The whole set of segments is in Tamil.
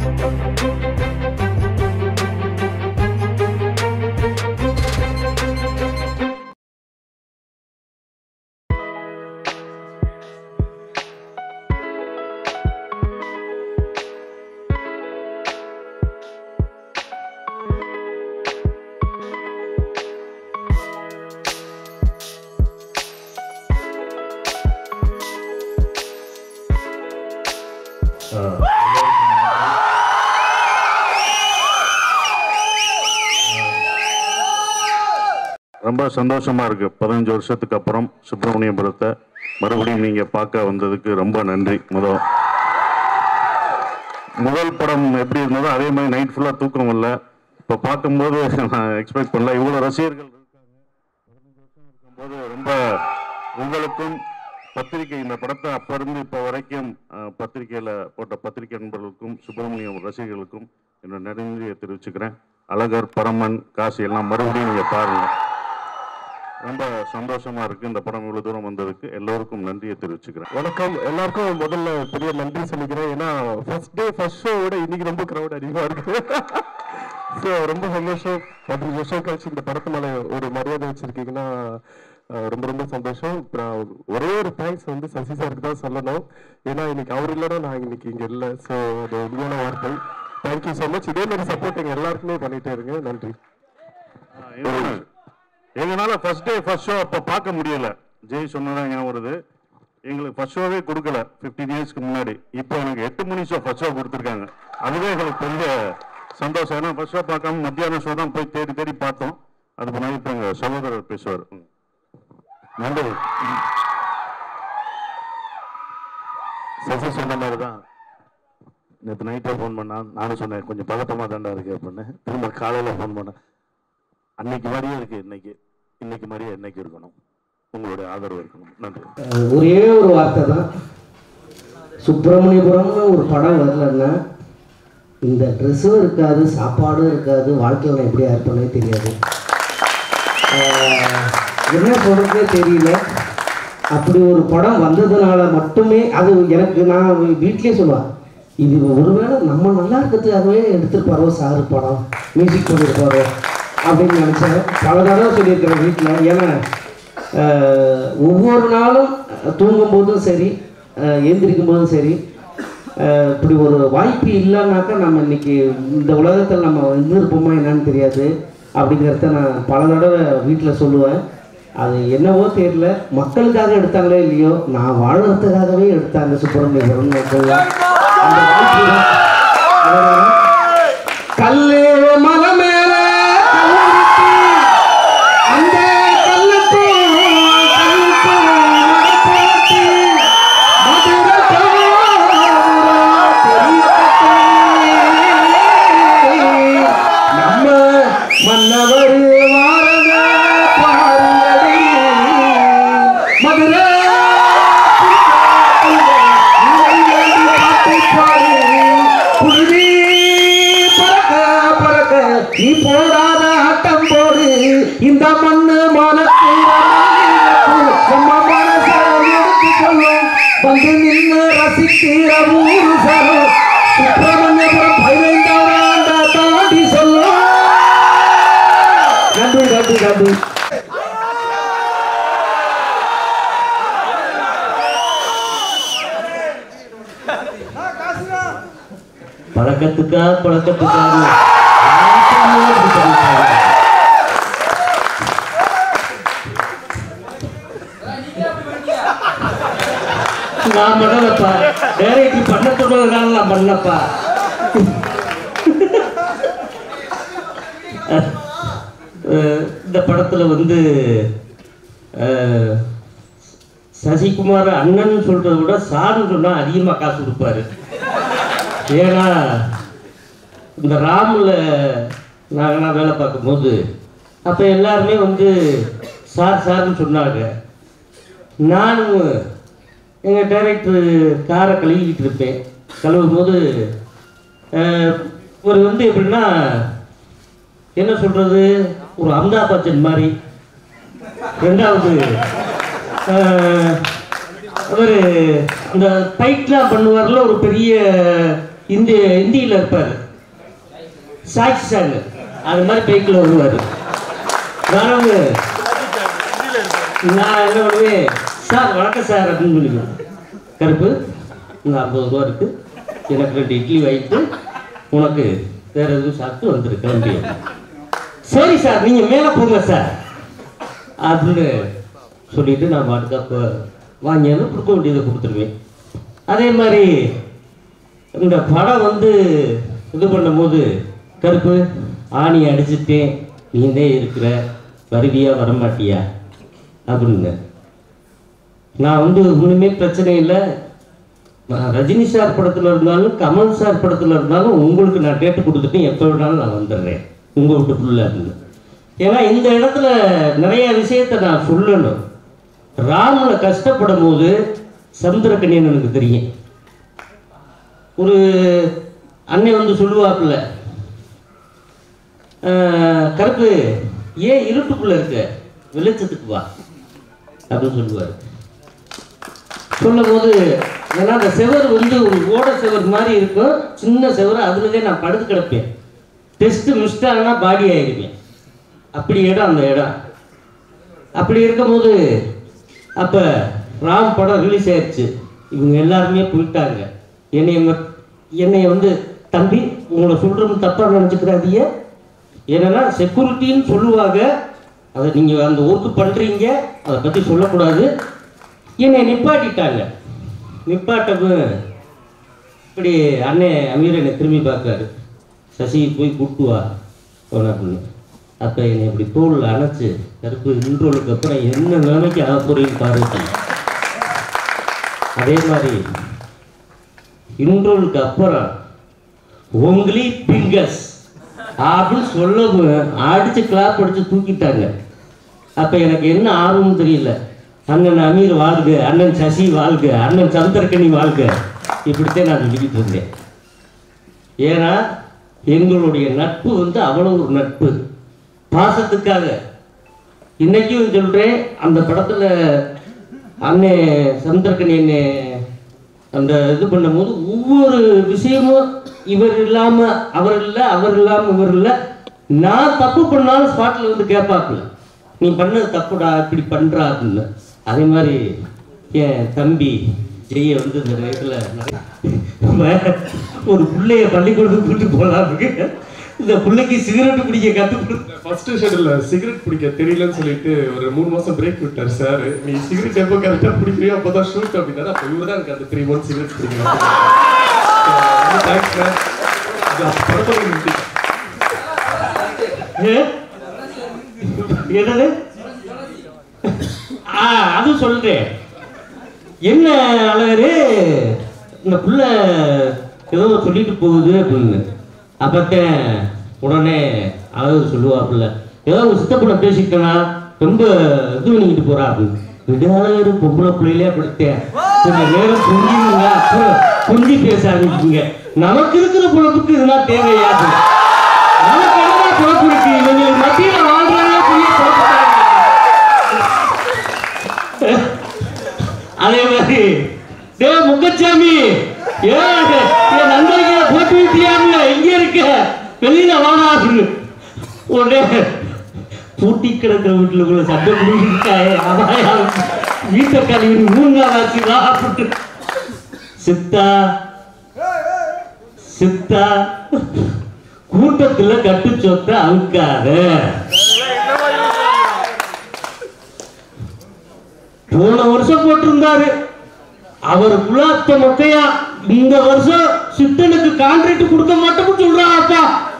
ரொம்ப சந்தோஷமா இருக்கு பதினஞ்சு வருஷத்துக்கு அப்புறம் சுப்பிரமணியபுரத்தை மறுபடியும் நீங்க பார்க்க வந்ததுக்கு ரொம்ப நன்றி முதல் முதல் படம் எப்படி இருந்ததோ அதே மாதிரி நைட் ஃபுல்லா தூக்கம் இல்லை இப்போ பார்க்கும்போது நான் எக்ஸ்பெக்ட் பண்ணல இவ்வளோ ரசிகர்கள் இருக்காங்க பதினஞ்சு வருஷம் இருக்கும்போது ரொம்ப உங்களுக்கும் பத்திரிகை இந்த படத்தை அப்ப இருந்து இப்போ வரைக்கும் அஹ், பத்திரிகையில போட்ட பத்திரிகை நண்பர்களுக்கும் சுப்பிரமணியம் ரசிகர்களுக்கும் என்னோட நன்றியை தெரிவிச்சுக்கிறேன் அழகர் பரமன் காசு எல்லாம் மறுபடியும் நீங்க பாருங்க ரொம்ப சந்தோஷமா இருக்கு இந்த படம் இவ்வளவு தூரம் வந்ததுக்கு எல்லோருக்கும் நன்றியை தெரிவிச்சுக்கிறேன் வணக்கம் எல்லாருக்கும் முதல்ல பெரிய நன்றி சொல்லிக்கிறேன் ஏன்னா ஃபர்ஸ்ட் டே ஃபர்ஸ்ட் ஷோவோட இன்னைக்கு ரொம்ப க்ரௌட் அதிகமாக இருக்கு ஸோ ரொம்ப சந்தோஷம் பதினஞ்சு வருஷம் கழிச்சு இந்த படத்து மேலே ஒரு மரியாதை வச்சிருக்கீங்கன்னா அஹ், ரொம்ப ரொம்ப சந்தோஷம் அப்புறம் ஒரே ஒரு தேங்க்ஸ் வந்து சசி சாருக்கு தான் சொல்லணும் ஏன்னா இன்னைக்கு அவர் இல்லைன்னா நான் இன்னைக்கு இங்கே இல்லை ஸோ அது உண்மையான வார்த்தை தேங்க்யூ ஸோ மச் இதே மாதிரி சப்போர்ட் எங்கள் எல்லாருக்குமே பண்ணிட்டே இருங்க நன்றி இன்னொன்னு, எங்களால ஃபர்ஸ்ட் டே ஃபர்ஸ்ட் ஷோ அப்போ பார்க்க முடியல ஜெய் சொன்னதான் ஞாபகம் வருது எங்களுக்கு ஃபர்ஸ்ட் ஷோவே கொடுக்கல ஃபிஃப்டீன் இயர்ஸ்க்கு முன்னாடி இப்போ எனக்கு எட்டு மணி ஷோ ஃபர்ஸ்ட் ஷோ கொடுத்துருக்காங்க அதுவே எங்களுக்கு பெரிய சந்தோஷம் ஏன்னா ஃபர்ஸ்ட் ஷோ பார்க்காம மத்தியான ஷோ தான் போய் தேடி தேடி பார்த்தோம் அது பண்ணி இப்போ எங்கள் சகோதரர் பேசுவார் ம். நன்றி சசி சொன்ன மாதிரி தான் நேற்று நைட்டே ஃபோன் பண்ணான் நானும் சொன்னேன் கொஞ்சம் பதட்டமாக தாண்டா இருக்கு அப்படின்னு திரும்ப காலையில் ஃபோன் பண்ணேன் அன்னைக்கு மாதிரியே இருக்கு இன்னைக்கு இன்னைக்கு மாதிரியே என்னைக்கு இருக்கணும் உங்களுடைய ஆதரவு இருக்கணும் நன்றி அஹ் ஒரே ஒரு வார்த்தை தான் சுப்பிரமணியபுரம்னு ஒரு படம் வரலன்னா இந்த ட்ரெஸ்ஸும் இருக்காது சாப்பாடும் இருக்காது வாழ்க்கையில் நான் எப்படியா இருப்பேனே தெரியாது அஹ் என்ன சொல்கிறதே தெரியல அப்படி ஒரு படம் வந்ததுனால மட்டுமே அது எனக்கு நான் வீட்லேயே சொல்லுவேன் இது ஒருவேளை நம்ம நல்லா இருக்கிறதுக்காகவே எடுத்திருப்பாரோ சாரு படம் மியூசிக் பண்ணியிருப்பாரோ அப்படின்னு நினச்சேன் பல தடவை சொல்லியிருக்கிறேன் வீட்டில் ஏன்னா அஹ், ஒவ்வொரு நாளும் தூங்கும்போதும் சரி அஹ், எந்திரிக்கும் போதும் சரி அஹ், இப்படி ஒரு வாய்ப்பு இல்லைன்னாக்கா நம்ம இன்னைக்கு இந்த உலகத்தில் நம்ம இருந்திருப்போமா என்னன்னு தெரியாது அப்படிங்கிறத நான் பல தடவை வீட்டில் சொல்லுவேன் அது என்னவோ தெரியல மக்களுக்காக எடுத்தாங்களோ இல்லையோ நான் வாழறதுக்காகவே எடுத்தாங்க சுப்பிரமணியபுரம் அந்த வாய்ப்பு தான். அதனால கல்லு மலை மேல கல்லுருக்கு. அந்த கல்லுக்கும் கல்லுக்கும் நடப்பாட்டு. மதுரை தாவரம் பெரிய கட்டு. நம்ம மன்னவர் வாரத பாருங்கடி மதுரை புழுதி பறக்க பறக்க நீ போடாத ஆட்டம் போடு இந்த மண்ணு மனத்து நம்ம மனச எடுத்து சொல்லும் வந்து நின்று ரசிக்கிற ஊரு சரம் சுப்பிரமணியபுரம் பதினைந்தாம் ஆண்டா தாண்டி சொல்லும் நன்றி நன்றி நன்றி பழக்கத்துக்கா பழக்கத்துக்கா நான் பண்ணலப்பா டைரக்ட் பண்ண சொன்னதுனால நான் பண்ணலப்பா அஹ் இந்த படத்துல வந்து அஹ், சசிகுமார் அண்ணன் சொல்றதை விட சார்னு சொன்னா அதிகமாக காசு கொடுப்பாரு ஏன்னா இந்த ராமில் நாங்களாம் வேலை பார்க்கும்போது அப்போ எல்லாருமே வந்து சார் சார்னு சொன்னாங்க நானும் எங்கள் டைரக்டர் காரை கழுவிக்கிட்டு இருப்பேன் கழுவும் போது அஹ், ஒரு வந்து எப்படின்னா என்ன சொல்கிறது ஒரு அமிதாப் பச்சன் மாதிரி ரெண்டாவது அவர் அந்த ஃபைட்லாம் பண்ணுவார்ல ஒரு பெரிய இந்த இந்தியில் இருப்பார் சாட்சி சார் அது மாதிரி பைக்கில் வருவார் வரவங்க நான் என்ன பண்ணுவேன் சார் வணக்கம் சார் அப்படின்னு சொல்லிடுவேன் கருப்பு இந்த ஐம்பது ரூபா இருக்கு எனக்கு ரெண்டு இட்லி வாங்கிட்டு உனக்கு வேற எதுவும் சாப்பிட்டு வந்துரு கிளம்பி சரி சார் நீங்கள் மேலே போங்க சார் அப்படின்னு சொல்லிட்டு நான் பாட்டுக்கு அப்போ வாங்கியாலும் கொடுக்க வேண்டியதை கொடுத்துருவேன் அதே மாதிரி இந்த படம் வந்து இது பண்ணும்போது கருப்பு ஆணி அடிச்சுட்டேன் நீந்தே இருக்கிற வருவியா வரமாட்டியா அப்படின்னு நான் வந்து ஒன்றுமே பிரச்சனை இல்லை நான் ரஜினி சார் படத்தில் இருந்தாலும் கமல் சார் படத்தில் இருந்தாலும் உங்களுக்கு நான் கேட்டு கொடுத்துட்டு எப்போ வேணாலும் நான் வந்துடுறேன் உங்கள் வீட்டுக்குள்ள அப்படின்னு ஏன்னா இந்த இடத்துல நிறைய விஷயத்தை நான் சொல்லணும் ராமனை கஷ்டப்படும் போது சந்திரகன்யன் எனக்கு தெரியும் ஒரு அண்ணன் வந்து சொல்லுவாப்புல "ஆஹ், கருப்பு ஏன் இருட்டுக்குள்ள இருக்க வெளிச்சத்துக்கு வா அப்படின்னு சொல்லுவார் சொல்லும்போது ஏன்னா அந்த செவர் வந்து ஒரு ஓட செவர் மாதிரி இருக்கும் சின்ன செவர் அதுலதே நான் படுத்து கிடப்பேன் டெஸ்ட் மிஸ்ட் ஆனால் பாடி ஆயிடுவேன் அப்படி இடம் அந்த இடம் அப்படி இருக்கும்போது அப்போ ராம் படம் ரிலீஸ் ஆயிடுச்சு இவங்க எல்லாருமே போயிட்டாங்க என்னைய மட்- என்னைய வந்து தம்பி உங்களை சொல்கிறது தப்பாக நினச்சிக்கிறாதீங்க என்னன்னா செக்யூரிட்டின்னு சொல்லுவாங்க அதை நீங்கள் அந்த ஒர்க்கு பண்ணுறீங்க அதை பற்றி சொல்லக்கூடாது என்னை நிப்பாட்டிட்டாங்க நிப்பாட்டவும் இப்படி அண்ணன் அமீர் என்னை திரும்பி பார்க்காரு சசி போய் கூட்டு வா போன அப்படின்னு அப்போ என்னை இப்படி தோளில் அணைச்சு கருப்பு இன்றோளுக்கு அப்புறம் என்ன நிலைமைக்கு ஆக போறீங்க பாருங்க அதே மாதிரி இன்றோளுக்கு அப்புறம் உங்களி பிங்கஸ் அப்படின்னு சொல்லவும் அடிச்சு கிளாப் அடிச்சு தூக்கிட்டாங்க அப்போ எனக்கு என்ன ஆர்வம் தெரியல அண்ணன் அமீர் வாழ்க அண்ணன் சசி வாழ்க அண்ணன் சந்திரகனி வாழ்க இப்படித்தான் நான் சொல்லிக்கிட்டு இருந்தேன் ஏன்னா எங்களுடைய நட்பு வந்து அவ்வளோ ஒரு நட்பு பாசத்துக்காக இன்னைக்கும் சொல்கிறேன் அந்த படத்தில் அண்ணே சந்திரகனி அண்ணே அந்த இது பண்ணும்போது ஒவ்வொரு விஷயமும் இவர் இல்லாமல் அவர் இல்லை அவர் இல்லாமல் இவர் இல்லை நான் தப்பு பண்ணாலும் ஸ்பாட்டில் வந்து கேட்பாப்புல நீ பண்ணது தப்புடா இப்படி பண்ணுறா அப்படின்னு அதே மாதிரி என் தம்பி ஜெய வந்து இந்த நேரத்தில் ஒரு பிள்ளைய பள்ளிக்கூடத்துக்கு கூட்டு போகலாமுக்கு இந்த பிள்ளைக்கு சிகரெட் பிடிக்க கற்றுக் கொடு ஃபர்ஸ்ட் ஷெடியூல்ல சிகரெட் பிடிக்க தெரியலன்னு சொல்லிட்டு ஒரு மூணு மாசம் பிரேக் விட்டார் சார் நீ சிகரெட் எப்போ கரெக்டா பிடிக்கிறியோ அப்பதான் ஷூட் அப்படின்னாரு அப்போ இவர் தான் எனக்கு அந்த த்ரீ மந்த்ஸ் சிகரெட் பிடிக்கணும் தேங்க்ஸ் மேம் படத்தோட நிறுத்தி ஏ? என்னது ஆ அது சொல்றேன் என்ன அழகரு இந்த புள்ள ஏதோ சொல்லிட்டு போகுது அப்படின்னு அப்பத்தான் உடனே அழகு சொல்லுவாப்புல ஏதோ ஒரு சித்தப்பட பேசிட்டனா ரொம்ப இது பண்ணிக்கிட்டு போறா அப்படின்னு விடாதரு பொம்பளை பிள்ளையிலே அப்படித்தேன் கொஞ்சம் நேரம் புரிஞ்சுங்க அப்புறம் புரிஞ்சு பேச ஆரம்பிச்சுங்க நமக்கு இருக்கிற பொழப்புக்கு இதெல்லாம் தேவையாது நமக்கு என்ன பொழப்பு இருக்கு இவங்களுக்கு மத்தியில வாழ்றாங்க புரிய அதே மாதிரி டே முக்கச்சாமி ஏன் என் நண்பர்களை போட்டு விட்டியாமல எங்க இருக்க வெளியில வாடா அப்படின்னு உடனே பூட்டி கிடக்கிற வீட்டுல சண்டை முடிஞ்சிருக்காயே அதான் வீட்டை கழுவி மூணு நாள் ஆச்சு வா அப்படின்னு சித்தா சித்தா கூட்டத்துல கட்டு சொத்த அவுக்காத போன வருஷம் போட்டிருந்தாரு அவர் குலாத்த மொக்கையா இந்த வருஷம் சித்தனுக்கு கான்ட்ராக்ட் கொடுக்க மாட்டோம்னு சொல்றான் அப்பா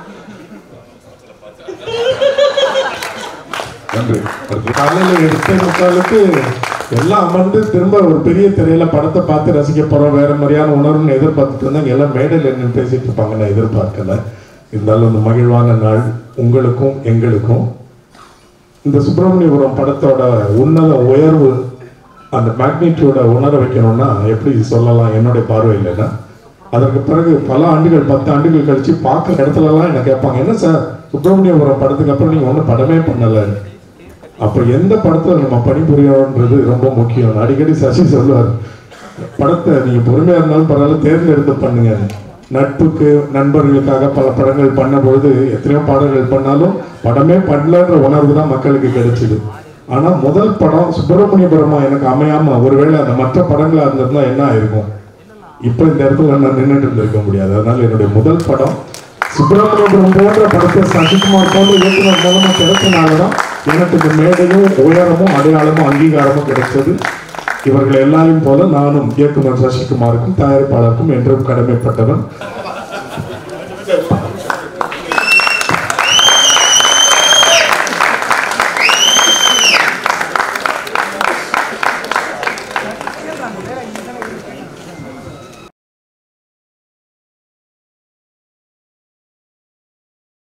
நன்றி காலையில் எட்டு முக்காலுக்கு எல்லாம் அமர்ந்து திரும்ப ஒரு பெரிய திரையில படத்தை பார்த்து ரசிக்க போறோம் வேற மாதிரியான உணர்வுன்னு எதிர்பார்த்துட்டு இருந்தாங்க எல்லாம் மேடையில் என்ன பேசிட்டு இருப்பாங்க நான் எதிர்பார்க்கல இருந்தாலும் இந்த மகிழ்வான நாள் உங்களுக்கும் எங்களுக்கும் இந்த சுப்பிரமணியபுரம் படத்தோட உன்னத உயர்வு அந்த மேக்னிடியூட உணர வைக்கணும்னா எப்படி சொல்லலாம் என்னுடைய பார்வையில்னா அதற்கு பிறகு பல ஆண்டுகள் பத்து ஆண்டுகள் கழிச்சு பார்க்குற இடத்துலலாம் என்ன கேட்பாங்க என்ன சார் சுப்பிரமணியபுரம் படத்துக்கு அப்புறம் நீங்க ஒன்றும் படமே பண்ணல அப்போ எந்த படத்துல நம்ம பணிபுரியணுன்றது ரொம்ப முக்கியம் அடிக்கடி சசி சொல்லுவார் படத்தை நீங்க பொறுமையா இருந்தாலும் பரவாயில்ல தேர்ந்தெடுத்து பண்ணுங்க நட்புக்கு நண்பர்களுக்காக பல படங்கள் பண்ண பொழுது எத்தனையோ பாடல்கள் பண்ணாலும் படமே பண்ணலன்ற உணர்வு தான் மக்களுக்கு கிடைச்சிது ஆனா முதல் படம் சுப்பிரமணியபுரமா எனக்கு அமையாம ஒருவேளை அந்த மற்ற படங்களா இருந்திருந்தா என்ன ஆயிருக்கும் இப்ப இந்த இடத்துல நான் நின்றுட்டு இருந்திருக்க முடியாது அதனால என்னுடைய முதல் படம் சுப்பிரமணியபுரம் போன்ற படத்தை சசிகுமார் போன்ற இயக்குனர் மூலமா கிடைச்சனாலதான் எனக்கு இந்த மேடையும் உயரமும் அடையாளமும் அங்கீகாரமும் கிடைச்சது இவர்கள் எல்லாரையும் போல நானும் இயக்குனர் சசிகுமாருக்கும் தயாரிப்பாளருக்கும் என்றும் கடமைப்பட்டவன்